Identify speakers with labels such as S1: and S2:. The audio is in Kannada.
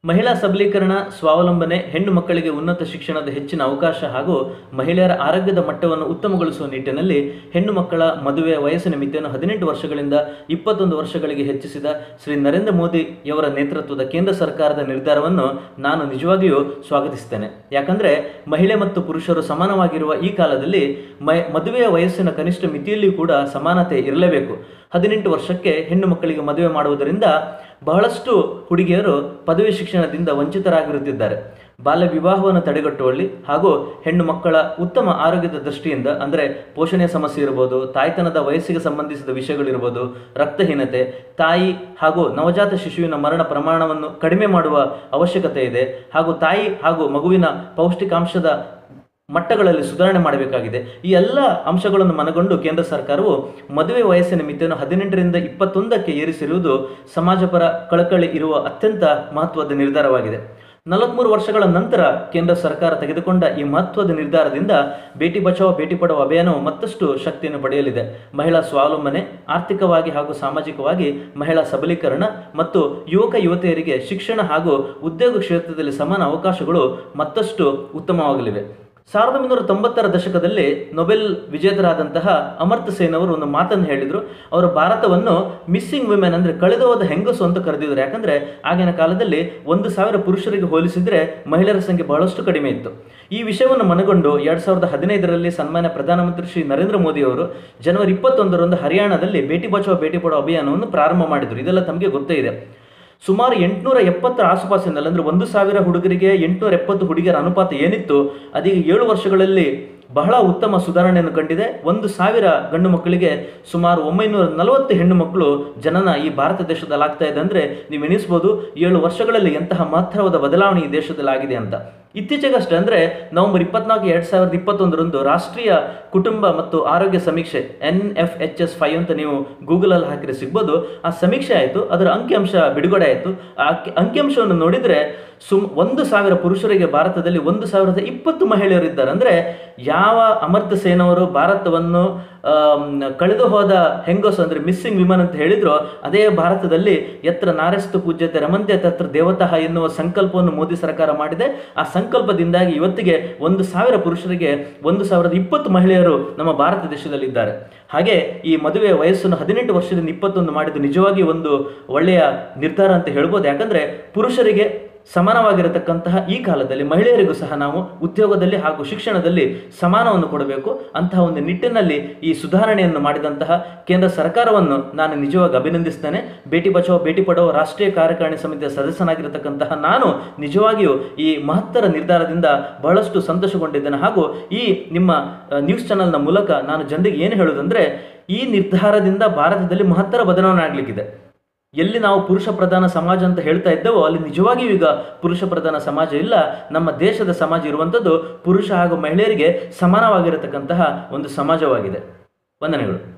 S1: ಮಹಿಳಾ ಸಬಲೀಕರಣ ಸ್ವಾವಲಂಬನೆ ಹೆಣ್ಣು ಮಕ್ಕಳಿಗೆ ಉನ್ನತ ಶಿಕ್ಷಣದ ಹೆಚ್ಚಿನ ಅವಕಾಶ ಹಾಗೂ ಮಹಿಳೆಯರ ಆರೋಗ್ಯದ ಮಟ್ಟವನ್ನು ಉತ್ತಮಗೊಳಿಸುವ ನಿಟ್ಟಿನಲ್ಲಿ ಹೆಣ್ಣು ಮಕ್ಕಳ ಮದುವೆಯ ವಯಸ್ಸಿನ ಮಿತಿಯನ್ನು ಹದಿನೆಂಟು ವರ್ಷಗಳಿಂದ ಇಪ್ಪತ್ತೊಂದು ವರ್ಷಗಳಿಗೆ ಹೆಚ್ಚಿಸಿದ ಶ್ರೀ ನರೇಂದ್ರ ಮೋದಿಯವರ ನೇತೃತ್ವದ ಕೇಂದ್ರ ಸರ್ಕಾರದ ನಿರ್ಧಾರವನ್ನು ನಾನು ನಿಜವಾಗಿಯೂ ಸ್ವಾಗತಿಸ್ತೇನೆ ಯಾಕಂದರೆ ಮಹಿಳೆ ಮತ್ತು ಪುರುಷರು ಸಮಾನವಾಗಿರುವ ಈ ಕಾಲದಲ್ಲಿ ಮ ಮದುವೆಯ ವಯಸ್ಸಿನ ಕನಿಷ್ಠ ಮಿತಿಯಲ್ಲಿಯೂ ಕೂಡ ಸಮಾನತೆ ಇರಲೇಬೇಕು ಹದಿನೆಂಟು ವರ್ಷಕ್ಕೆ ಹೆಣ್ಣು ಮಕ್ಕಳಿಗೆ ಮದುವೆ ಮಾಡುವುದರಿಂದ ಬಹಳಷ್ಟು ಹುಡುಗಿಯರು ಪದವಿ ಶಿಕ್ಷಣದಿಂದ ವಂಚಿತರಾಗಿರುತ್ತಿದ್ದಾರೆ ಬಾಲ್ಯ ವಿವಾಹವನ್ನು ತಡೆಗಟ್ಟುವಲ್ಲಿ ಹಾಗೂ ಹೆಣ್ಣು ಮಕ್ಕಳ ಉತ್ತಮ ಆರೋಗ್ಯದ ದೃಷ್ಟಿಯಿಂದ ಅಂದರೆ ಪೋಷಣೆಯ ಸಮಸ್ಯೆ ಇರ್ಬೋದು ತಾಯ್ತನದ ವಯಸ್ಸಿಗೆ ಸಂಬಂಧಿಸಿದ ವಿಷಯಗಳಿರ್ಬೋದು ರಕ್ತಹೀನತೆ ತಾಯಿ ಹಾಗೂ ನವಜಾತ ಶಿಶುವಿನ ಮರಣ ಪ್ರಮಾಣವನ್ನು ಕಡಿಮೆ ಮಾಡುವ ಅವಶ್ಯಕತೆ ಇದೆ ಹಾಗೂ ತಾಯಿ ಹಾಗೂ ಮಗುವಿನ ಪೌಷ್ಟಿಕಾಂಶದ ಮಟ್ಟಗಳಲ್ಲಿ ಸುಧಾರಣೆ ಮಾಡಬೇಕಾಗಿದೆ ಈ ಎಲ್ಲ ಅಂಶಗಳನ್ನು ಮನಗೊಂಡು ಕೇಂದ್ರ ಸರ್ಕಾರವು ಮದುವೆ ವಯಸ್ಸಿನ ಮಿತಿಯನ್ನು ಹದಿನೆಂಟರಿಂದ ಇಪ್ಪತ್ತೊಂದಕ್ಕೆ ಏರಿಸಿರುವುದು ಸಮಾಜಪರ ಕಳಕಳಿ ಇರುವ ಅತ್ಯಂತ ಮಹತ್ವದ ನಿರ್ಧಾರವಾಗಿದೆ ನಲವತ್ಮೂರು ವರ್ಷಗಳ ನಂತರ ಕೇಂದ್ರ ಸರ್ಕಾರ ತೆಗೆದುಕೊಂಡ ಈ ಮಹತ್ವದ ನಿರ್ಧಾರದಿಂದ ಬೇಟಿ ಬಚಾವೋ ಬೇಟಿ ಪಡೋ ಅಭಿಯಾನವು ಮತ್ತಷ್ಟು ಶಕ್ತಿಯನ್ನು ಪಡೆಯಲಿದೆ ಮಹಿಳಾ ಸ್ವಾವಲಂಬನೆ ಆರ್ಥಿಕವಾಗಿ ಹಾಗೂ ಸಾಮಾಜಿಕವಾಗಿ ಮಹಿಳಾ ಸಬಲೀಕರಣ ಮತ್ತು ಯುವಕ ಯುವತಿಯರಿಗೆ ಶಿಕ್ಷಣ ಹಾಗೂ ಉದ್ಯೋಗ ಕ್ಷೇತ್ರದಲ್ಲಿ ಸಮಾನ ಅವಕಾಶಗಳು ಮತ್ತಷ್ಟು ಉತ್ತಮವಾಗಲಿವೆ ಸಾವಿರದ ಒಂಬೈನೂರ ತೊಂಬತ್ತರ ದಶಕದಲ್ಲಿ ನೊಬೆಲ್ ವಿಜೇತರಾದಂತಹ ಅಮರ್ತ್ಯ ಸೇನ್ ಅವರು ಒಂದು ಮಾತನ್ನು ಹೇಳಿದರು ಅವರು ಭಾರತವನ್ನು ಮಿಸ್ಸಿಂಗ್ ವಿಮೆನ್ ಅಂದರೆ ಕಳೆದು ಹೋದ ಹೆಂಗಸು ಅಂತ ಕರೆದಿದ್ರು ಯಾಕಂದರೆ ಆಗಿನ ಕಾಲದಲ್ಲಿ ಒಂದು ಸಾವಿರ ಪುರುಷರಿಗೆ ಹೋಲಿಸಿದರೆ ಮಹಿಳೆಯರ ಸಂಖ್ಯೆ ಬಹಳಷ್ಟು ಕಡಿಮೆ ಇತ್ತು ಈ ವಿಷಯವನ್ನು ಮನಗೊಂಡು ಎರಡು ಸಾವಿರದ ಹದಿನೈದರಲ್ಲಿ ಸನ್ಮಾನ್ಯ ಪ್ರಧಾನಮಂತ್ರಿ ಶ್ರೀ ನರೇಂದ್ರ ಮೋದಿ ಅವರು ಜನವರಿ ಇಪ್ಪತ್ತೊಂದರಂದು ಹರಿಯಾಣದಲ್ಲಿ ಬೇಟಿ ಬಚಾವೋ ಬೇಟಿ ಪಡೋ ಅಭಿಯಾನವನ್ನು ಪ್ರಾರಂಭ ಮಾಡಿದರು ಇದೆಲ್ಲ ತಮಗೆ ಗೊತ್ತೇ ಇದೆ ಸುಮಾರು ಎಂಟುನೂರ ಎಪ್ಪತ್ತರ ಆಸುಪಾಸಿನಲ್ಲಿ ಅಂದರೆ ಒಂದು ಸಾವಿರ ಹುಡುಗರಿಗೆ ಎಂಟುನೂರ ಎಪ್ಪತ್ತು ಹುಡುಗಿಯರ ಅನುಪಾತ ಏನಿತ್ತು ಅದೀಗ ಏಳು ವರ್ಷಗಳಲ್ಲಿ ಬಹಳ ಉತ್ತಮ ಸುಧಾರಣೆಯನ್ನು ಕಂಡಿದೆ ಒಂದು ಸಾವಿರ ಗಂಡು ಮಕ್ಕಳಿಗೆ ಸುಮಾರು ಒಂಬೈನೂರ ನಲವತ್ತು ಹೆಣ್ಣು ಮಕ್ಕಳು ಜನನ ಈ ಭಾರತ ದೇಶದಲ್ಲಿ ಆಗ್ತಾ ಇದೆ ಅಂದರೆ ನೀವು ಎಣಿಸ್ಬೋದು ಏಳು ವರ್ಷಗಳಲ್ಲಿ ಎಂತಹ ಮಹತ್ತರವಾದ ಬದಲಾವಣೆ ಈ ದೇಶದಲ್ಲಿ ಆಗಿದೆ ಅಂತ ಇತ್ತೀಚೆಗಷ್ಟೇ ಅಂದರೆ ನವೆಂಬರ್ ಇಪ್ಪತ್ನಾಲ್ಕು ಎರಡು ಸಾವಿರದ ಇಪ್ಪತ್ತೊಂದರಂದು ರಾಷ್ಟ್ರೀಯ ಕುಟುಂಬ ಮತ್ತು ಆರೋಗ್ಯ ಸಮೀಕ್ಷೆ N F H S five ಅಂತ ನೀವು ಗೂಗಲಲ್ಲಿ ಹಾಕಿದ್ರೆ ಸಿಗ್ಬೋದು ಆ ಸಮೀಕ್ಷೆ ಆಯಿತು ಅದರ ಅಂಕಿಅಂಶ ಬಿಡುಗಡೆ ಆಯಿತು ಆ ಅಂಕಿ- ಅಂಕಿಅಂಶವನ್ನು ನೋಡಿದರೆ ಸುಮ್ ಒಂದು ಸಾವಿರ ಪುರುಷರಿಗೆ ಭಾರತದಲ್ಲಿ ಒಂದು ಸಾವಿರದ ಇಪ್ಪತ್ತು ಮಹಿಳೆಯರು ಇದ್ದಾರೆ ಅಂದರೆ ಯಾವ ಅಮರ್ತ್ಯ ಸೇನ್ ಅವರು ಭಾರತವನ್ನು ಆಮ್, ಕಳೆದು ಹೋದ ಹೆಂಗಸು ಅಂದರೆ ಮಿಸ್ಸಿಂಗ್ ವಿಮನ್ ಅಂತ ಹೇಳಿದ್ರು ಅದೇ ಭಾರತದಲ್ಲಿ ಎತ್ರ ನಾರೆಸ್ತು ಪೂಜ್ಯತೆ ರಮಂತೆ ತತ್ರ ದೇವತಃ ಎನ್ನುವ ಸಂಕಲ್ಪವನ್ನು ಮೋದಿ ಸರ್ಕಾರ ಮಾಡಿದೆ ಆ ಸಂಕಲ್ಪದಿಂದಾಗಿ ಇವತ್ತಿಗೆ ಒಂದು ಸಾವಿರ ಪುರುಷರಿಗೆ ಒಂದು ಸಾವಿರದ ಇಪ್ಪತ್ತು ಮಹಿಳೆಯರು ನಮ್ಮ ಭಾರತ ದೇಶದಲ್ಲಿದ್ದಾರೆ ಹಾಗೆ ಈ ಮದುವೆಯ ವಯಸ್ಸನ್ನು ಹದಿನೆಂಟು ವರ್ಷದಿಂದ ಇಪ್ಪತ್ತೊಂದು ಮಾಡಿದ್ದು ನಿಜವಾಗಿ ಒಂದು ಒಳ್ಳೆಯ ನಿರ್ಧಾರ ಅಂತ ಹೇಳ್ಬೋದು ಯಾಕಂದರೆ ಪುರುಷರಿಗೆ ಸಮಾನವಾಗಿರತಕ್ಕಂತಹ ಈ ಕಾಲದಲ್ಲಿ ಮಹಿಳೆಯರಿಗೂ ಸಹ ನಾವು ಉದ್ಯೋಗದಲ್ಲಿ ಹಾಗೂ ಶಿಕ್ಷಣದಲ್ಲಿ ಸಮಾನವನ್ನು ಕೊಡಬೇಕು ಅಂತಹ ಒಂದು ನಿಟ್ಟಿನಲ್ಲಿ ಈ ಸುಧಾರಣೆಯನ್ನು ಮಾಡಿದಂತಹ ಕೇಂದ್ರ ಸರ್ಕಾರವನ್ನು ನಾನು ನಿಜವಾಗಿ ಅಭಿನಂದಿಸ್ತೇನೆ ಬೇಟಿ ಬಚಾವೋ ಬೇಟಿ ಪಡೋ ರಾಷ್ಟ್ರೀಯ ಕಾರ್ಯಕಾರಿಣಿ ಸಮಿತಿಯ ಸದಸ್ಯನಾಗಿರತಕ್ಕಂತಹ ನಾನು ನಿಜವಾಗಿಯೂ ಈ ಮಹತ್ತರ ನಿರ್ಧಾರದಿಂದ ಬಹಳಷ್ಟು ಸಂತೋಷಗೊಂಡಿದ್ದೇನೆ ಹಾಗೂ ಈ ನಿಮ್ಮ ಅಹ್, ನ್ಯೂಸ್ ಚಾನೆಲ್ನ ಮೂಲಕ ನಾನು ಜನರಿಗೆ ಏನು ಹೇಳೋದಂದ್ರೆ ಈ ನಿರ್ಧಾರದಿಂದ ಭಾರತದಲ್ಲಿ ಮಹತ್ತರ ಬದಲಾವಣೆ ಆಗಲಿಕ್ಕಿದೆ ಎಲ್ಲಿ ನಾವು ಪುರುಷ ಪ್ರಧಾನ ಸಮಾಜ ಅಂತ ಹೇಳ್ತಾ ಇದ್ದೇವೋ ಅಲ್ಲಿ ನಿಜವಾಗಿಯೂ ಈಗ ಪುರುಷ ಪ್ರಧಾನ ಸಮಾಜ ಇಲ್ಲ ನಮ್ಮ ದೇಶದ ಸಮಾಜ ಇರುವಂಥದ್ದು ಪುರುಷ ಹಾಗೂ ಮಹಿಳೆಯರಿಗೆ ಸಮಾನವಾಗಿರತಕ್ಕಂತಹ ಒಂದು ಸಮಾಜವಾಗಿದೆ ವಂದನೆಗಳು